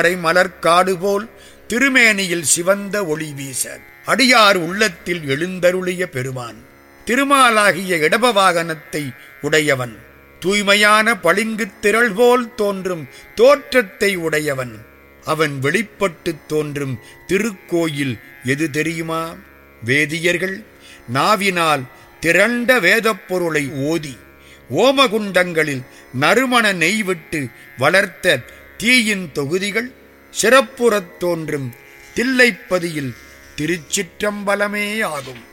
அரை மலர்காடு போல் திருமேனியில் சிவந்த ஒளி வீச அடியார் உள்ளத்தில் எழுந்தருளிய பெருமான் திருமாலாகிய இடப வாகனத்தை உடையவன் தூய்மையான பளிங்குத் திரள் போல் தோன்றும் தோற்றத்தை உடையவன் அவன் வெளிப்பட்டுத் தோன்றும் திருக்கோயில் எது தெரியுமா வேதியர்கள் நாவினால் திரண்ட வேதப் பொருளை ஓதி ஓமகுண்டங்களில் நறுமண நெய் விட்டு வளர்த்த தீயின் தொகுதிகள் சிறப்புறத் தோன்றும் தில்லைப்பதியில் திருச்சிற்றம்பலமே ஆகும்